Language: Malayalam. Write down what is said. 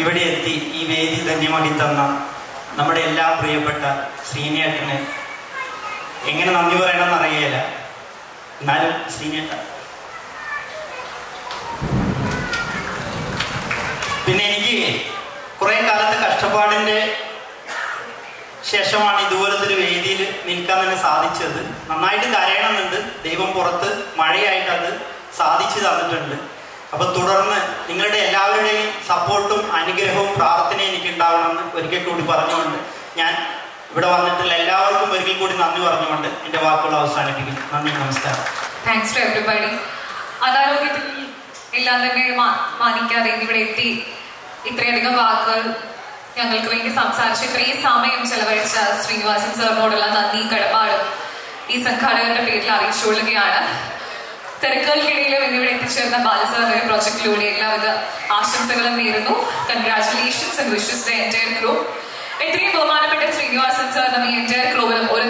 ഇവിടെ എത്തി ഈ വേദി ധന്യമാക്കി തന്ന നമ്മുടെ എല്ലാ പ്രിയപ്പെട്ട ശ്രീനേട്ടന് എങ്ങനെ നന്ദി പറയണമെന്ന് അറിയില്ല എന്നാലും ശ്രീനേട്ട പിന്നെ എനിക്ക് കുറെ കാലത്തെ കഷ്ടപ്പാടിന്റെ ശേഷമാണ് ഇതുപോലത്തെ ഒരു വേദിയിൽ നിൽക്കാൻ തന്നെ സാധിച്ചത് നന്നായിട്ട് കരയണമെന്നുണ്ട് ദൈവം പുറത്ത് മഴയായിട്ട് അത് സാധിച്ചു തന്നിട്ടുണ്ട് അപ്പൊ തുടർന്ന് നിങ്ങളുടെ എല്ലാവരുടെയും സപ്പോർട്ടും അനുഗ്രഹവും പ്രാർത്ഥനയും എനിക്ക് ഉണ്ടാവണമെന്ന് ഒരിക്കൽ കൂടി പറഞ്ഞുകൊണ്ട് ഞാൻ ഇവിടെ വന്നിട്ടുള്ള എല്ലാവർക്കും ഒരിക്കൽ കൂടി നന്ദി പറഞ്ഞുകൊണ്ട് എൻ്റെ വാക്കുകൾ അവസാനിപ്പിക്കും നന്ദി നമസ്കാരം താങ്ക്സ് ടു എവറിബഡി അനാരോഗ്യത്തിൽ എല്ലാം തന്നെ മാ- മാനിക്കാതെ ഇവിടെ എത്തി ഇത്രയധികം വാക്കുകൾ ഞങ്ങൾക്ക് വേണ്ടി സംസാരിച്ച് ഇത്രയും സമയം ചെലവഴിച്ച ശ്രീനിവാസൻ സാറിനോടുള്ള നന്ദി കടപ്പാടും ഈ സംഘാടകരുടെ പേരിൽ അറിയിച്ചുകൊള്ളുകയാണ് തിരക്കുകൾക്കിടയിലും ഇന്നിവിടെ എത്തിച്ചേർന്ന ബാലസാറിന്റെ പ്രോജക്റ്റിലൂടെ എല്ലാവിധ ആശംസകളും നേരുന്നു congratulations and wishes the entire group ഇത്രയും ബഹുമാനപ്പെട്ട ശ്രീനിവാസൻ സാർ നമ്മ ഈ എൻറ്റയർ ക്രൂവിലും ഒരു